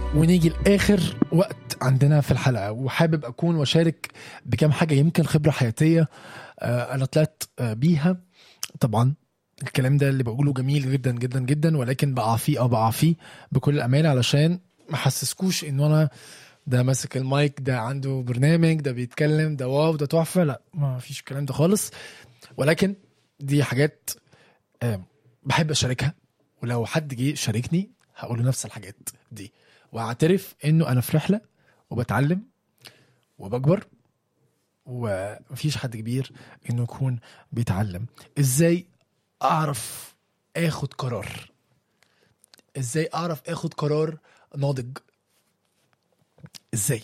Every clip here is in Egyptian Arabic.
ونيجي لاخر وقت عندنا في الحلقه وحابب اكون واشارك بكام حاجه يمكن خبره حياتيه آه، انا طلعت آه، بيها طبعا الكلام ده اللي بقوله جميل جدا جدا جدا ولكن بقع فيه او بقع فيه بكل امانه علشان ما حسسكوش ان انا ده ماسك المايك ده عنده برنامج ده بيتكلم ده واو ده تحفه لا ما فيش الكلام ده خالص ولكن دي حاجات آه، بحب اشاركها ولو حد جه شاركني هقول له نفس الحاجات دي واعترف انه انا في رحله وبتعلم وبكبر ومفيش حد كبير انه يكون بيتعلم ازاي اعرف اخد قرار ازاي اعرف اخد قرار ناضج ازاي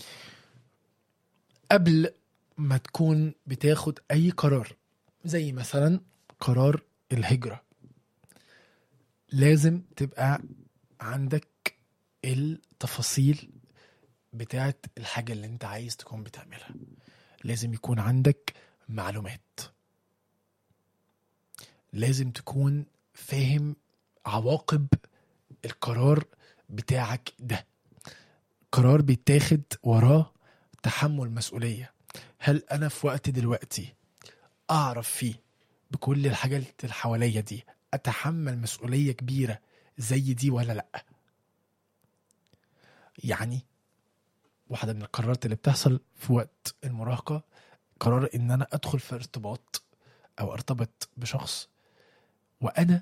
قبل ما تكون بتاخد اي قرار زي مثلا قرار الهجرة لازم تبقى عندك التفاصيل بتاعت الحاجة اللي انت عايز تكون بتعملها لازم يكون عندك معلومات لازم تكون فاهم عواقب القرار بتاعك ده قرار بيتاخد وراه تحمل مسؤولية هل أنا في وقت دلوقتي أعرف فيه بكل الحاجات اللي حواليا دي أتحمل مسؤولية كبيرة زي دي ولا لأ يعني واحدة من القرارات اللي بتحصل في وقت المراهقة قرار إن أنا أدخل في ارتباط أو أرتبط بشخص وأنا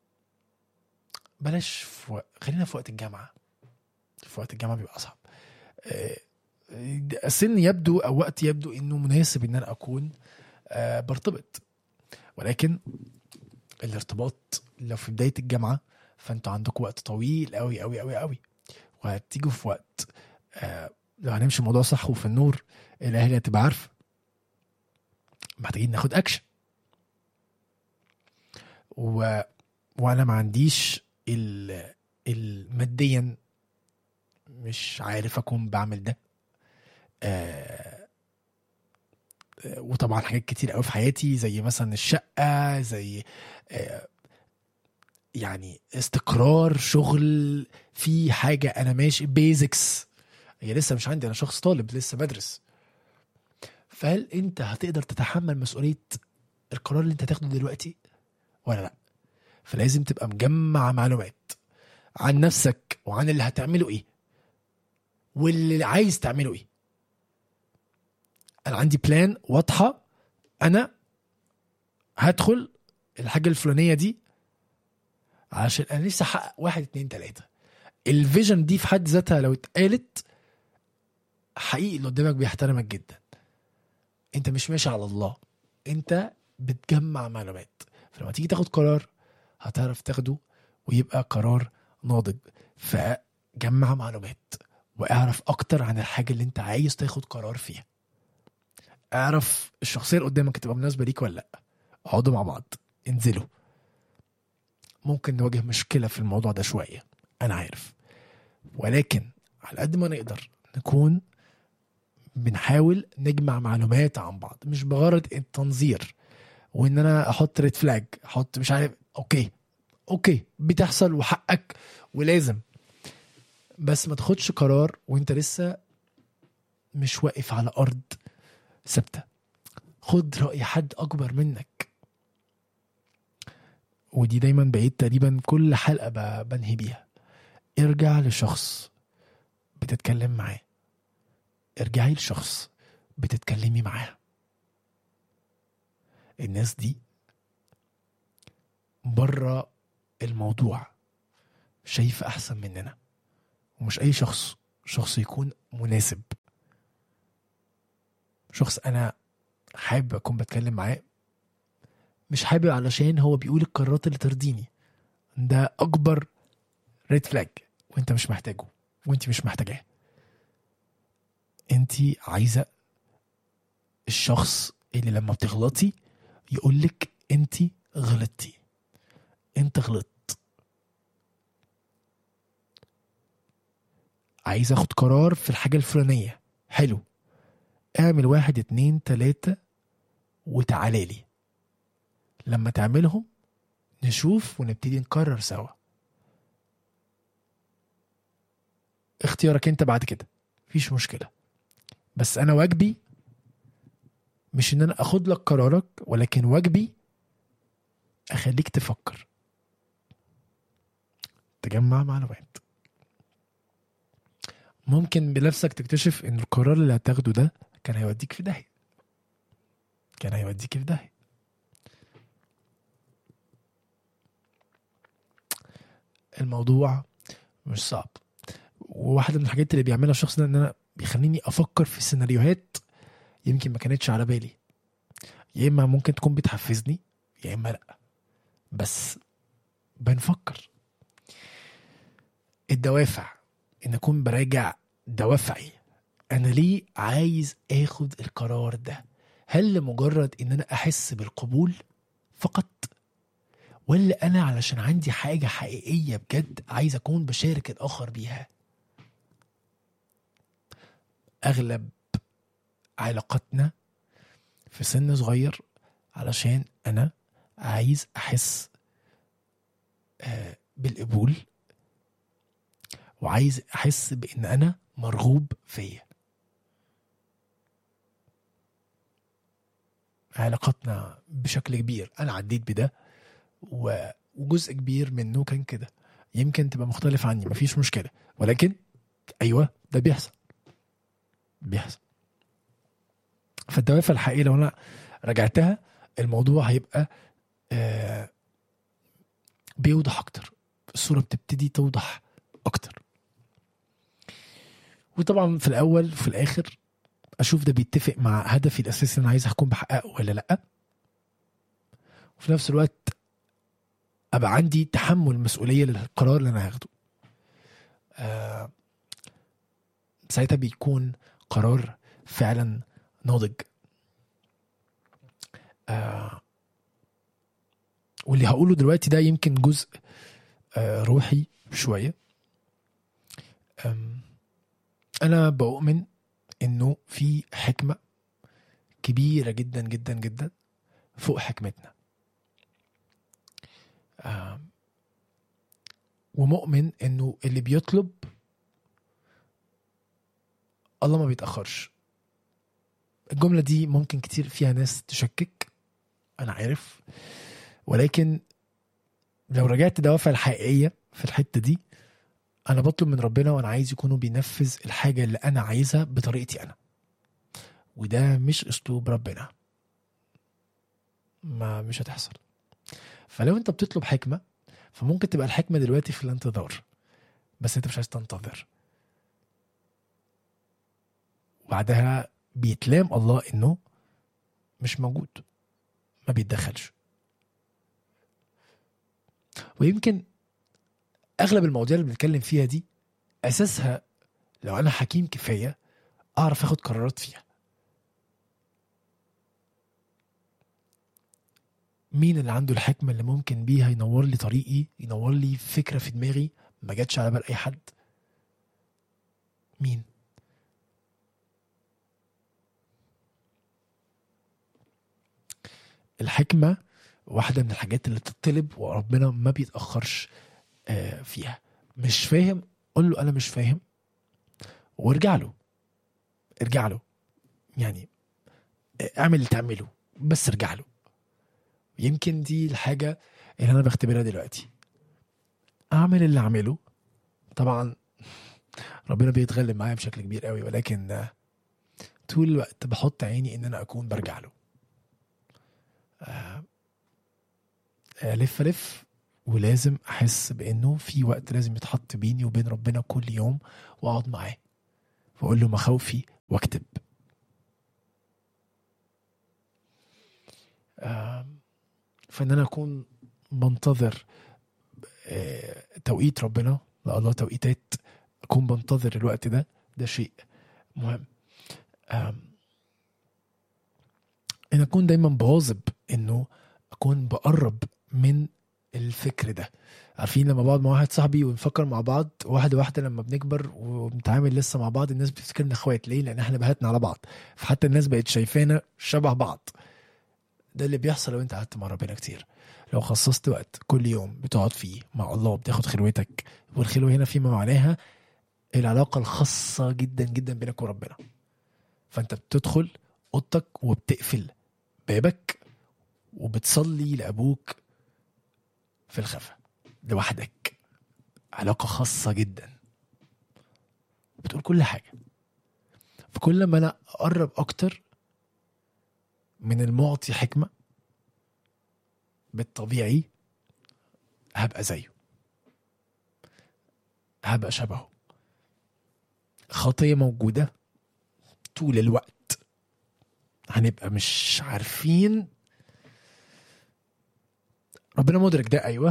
بلاش في وق- خلينا في وقت الجامعة في وقت الجامعة بيبقى أصعب آه، سن يبدو أو وقت يبدو إنه مناسب إن أنا أكون آه، برتبط ولكن الارتباط لو في بداية الجامعة فانتوا عندكم وقت طويل قوي قوي قوي قوي وهتيجوا في وقت آه لو هنمشي الموضوع صح وفي النور الاهل هتبقى عارفه محتاجين ناخد اكشن و... وانا ما عنديش ال... الماديا مش عارف اكون بعمل ده آه... آه، وطبعا حاجات كتير قوي في حياتي زي مثلا الشقه زي آه، يعني استقرار شغل في حاجه انا ماشي بيزكس هي لسه مش عندي انا شخص طالب لسه بدرس فهل انت هتقدر تتحمل مسؤوليه القرار اللي انت هتاخده دلوقتي ولا لا فلازم تبقى مجمع معلومات عن نفسك وعن اللي هتعمله ايه واللي عايز تعمله ايه انا عندي بلان واضحه انا هدخل الحاجه الفلانيه دي عشان انا نفسي احقق واحد اتنين تلاته الفيجن دي في حد ذاتها لو اتقالت حقيقي اللي قدامك بيحترمك جدا انت مش ماشي على الله انت بتجمع معلومات فلما تيجي تاخد قرار هتعرف تاخده ويبقى قرار ناضج فجمع معلومات واعرف اكتر عن الحاجه اللي انت عايز تاخد قرار فيها اعرف الشخصيه اللي قدامك تبقى مناسبه ليك ولا لا اقعدوا مع بعض انزلوا ممكن نواجه مشكله في الموضوع ده شويه انا عارف ولكن على قد ما نقدر نكون بنحاول نجمع معلومات عن بعض مش بغرض التنظير وان انا احط ريد فلاج احط مش عارف اوكي اوكي بتحصل وحقك ولازم بس ما تاخدش قرار وانت لسه مش واقف على ارض ثابته خد راي حد اكبر منك ودي دايما بقيت تقريبا كل حلقه ب- بنهي بيها ارجع لشخص بتتكلم معاه ارجعي لشخص بتتكلمي معاه الناس دي بره الموضوع شايفة أحسن مننا ومش أي شخص شخص يكون مناسب شخص أنا حابب أكون بتكلم معاه مش حابب علشان هو بيقول القرارات اللي ترضيني ده أكبر ريد فلاج وأنت مش محتاجه وأنت مش محتاجاه أنت عايزة الشخص اللي لما بتغلطي يقولك أنت غلطتي أنت غلطت عايز اخد قرار في الحاجة الفلانية حلو اعمل واحد اتنين تلاتة وتعالى لي لما تعملهم نشوف ونبتدي نقرر سوا اختيارك انت بعد كده مفيش مشكله بس انا واجبي مش ان انا اخد لك قرارك ولكن واجبي اخليك تفكر تجمع معلومات ممكن بنفسك تكتشف ان القرار اللي هتاخده ده كان هيوديك في داهيه كان هيوديك في داهيه الموضوع مش صعب وواحده من الحاجات اللي بيعملها الشخص ده ان انا بيخليني افكر في سيناريوهات يمكن ما كانتش على بالي يا اما ممكن تكون بتحفزني يا اما لا بس بنفكر الدوافع ان اكون براجع دوافعي انا ليه عايز اخد القرار ده هل لمجرد ان انا احس بالقبول فقط ولا انا علشان عندي حاجه حقيقيه بجد عايز اكون بشارك الاخر بيها اغلب علاقاتنا في سن صغير علشان انا عايز احس آه، بالقبول وعايز احس بان انا مرغوب فيا علاقاتنا بشكل كبير انا عديت بده و- وجزء كبير منه كان كده يمكن تبقى مختلف عني مفيش مشكله ولكن ايوه ده بيحصل بيحصل فالدوافع الحقيقيه لو انا رجعتها الموضوع هيبقى آه بيوضح اكتر الصوره بتبتدي توضح اكتر وطبعا في الاول وفي الاخر اشوف ده بيتفق مع هدفي الاساسي اللي انا عايز اكون بحققه ولا لا وفي نفس الوقت ابقى عندي تحمل مسؤوليه للقرار اللي انا هاخده آه ساعتها بيكون قرار فعلا ناضج آه واللي هقوله دلوقتي ده يمكن جزء آه روحي شويه آم، انا بؤمن انه في حكمه كبيره جدا جدا جدا فوق حكمتنا آم، ومؤمن انه اللي بيطلب الله ما بيتاخرش الجمله دي ممكن كتير فيها ناس تشكك انا عارف ولكن لو رجعت دوافع الحقيقيه في الحته دي انا بطلب من ربنا وانا عايز يكونوا بينفذ الحاجه اللي انا عايزها بطريقتي انا وده مش اسلوب ربنا ما مش هتحصل فلو انت بتطلب حكمه فممكن تبقى الحكمه دلوقتي في الانتظار بس انت مش عايز تنتظر وبعدها بيتلام الله انه مش موجود ما بيتدخلش ويمكن اغلب المواضيع اللي بنتكلم فيها دي اساسها لو انا حكيم كفايه اعرف اخد قرارات فيها مين اللي عنده الحكمه اللي ممكن بيها ينور لي طريقي ينور لي فكره في دماغي ما جاتش على بال اي حد مين الحكمه واحده من الحاجات اللي تطلب وربنا ما بيتاخرش آه، فيها مش فاهم قول له انا مش فاهم وارجع له ارجع له يعني آه، اعمل اللي تعمله بس ارجع له يمكن دي الحاجة اللي أنا بختبرها دلوقتي أعمل اللي أعمله طبعا ربنا بيتغلب معايا بشكل كبير قوي ولكن آه، طول الوقت بحط عيني إن أنا أكون برجع له آه، ألف ألف ولازم أحس بإنه في وقت لازم يتحط بيني وبين ربنا كل يوم وأقعد معاه وأقول له مخاوفي وأكتب آم، فان انا اكون بنتظر آه، توقيت ربنا لا الله توقيتات اكون بنتظر الوقت ده ده شيء مهم آم، ان اكون دايما بواظب انه اكون بقرب من الفكر ده عارفين لما بقعد مع واحد صاحبي ونفكر مع بعض واحده واحده لما بنكبر ونتعامل لسه مع بعض الناس بتفتكرنا اخوات ليه لان احنا بهتنا على بعض فحتى الناس بقت شايفانا شبه بعض ده اللي بيحصل لو انت قعدت مع ربنا كتير لو خصصت وقت كل يوم بتقعد فيه مع الله وبتاخد خلوتك والخلوه هنا فيما معناها العلاقه الخاصه جدا جدا بينك وربنا فانت بتدخل اوضتك وبتقفل بابك وبتصلي لابوك في الخفا لوحدك علاقه خاصه جدا بتقول كل حاجه فكل ما انا اقرب اكتر من المعطي حكمه بالطبيعي هبقى زيه هبقى شبهه خطية موجودة طول الوقت هنبقى مش عارفين ربنا مدرك ده ايوه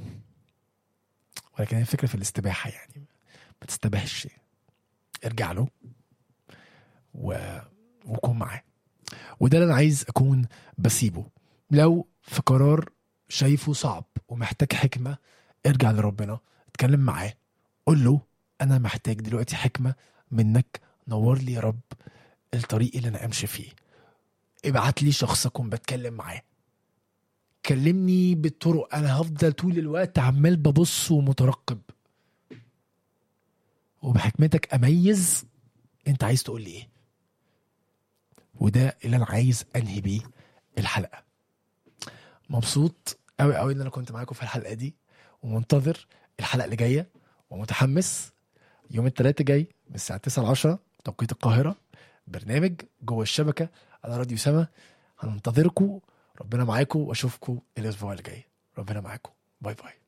ولكن هي الفكره في الاستباحه يعني ما تستباحش ارجع له و... وكون معاه وده اللي انا عايز اكون بسيبه لو في قرار شايفه صعب ومحتاج حكمه ارجع لربنا اتكلم معاه قول له انا محتاج دلوقتي حكمه منك نور لي يا رب الطريق اللي انا امشي فيه ابعت لي شخص اكون بتكلم معاه كلمني بالطرق انا هفضل طول الوقت عمال ببص ومترقب وبحكمتك اميز انت عايز تقول لي ايه وده اللي انا عايز انهي بيه الحلقه مبسوط قوي قوي ان انا كنت معاكم في الحلقه دي ومنتظر الحلقه اللي جايه ومتحمس يوم الثلاثاء جاي من الساعه 9 ل 10 توقيت القاهره برنامج جوه الشبكه على راديو سما هننتظركم ربنا معاكم واشوفكم الاسبوع اللي جاي ربنا معاكم باي باي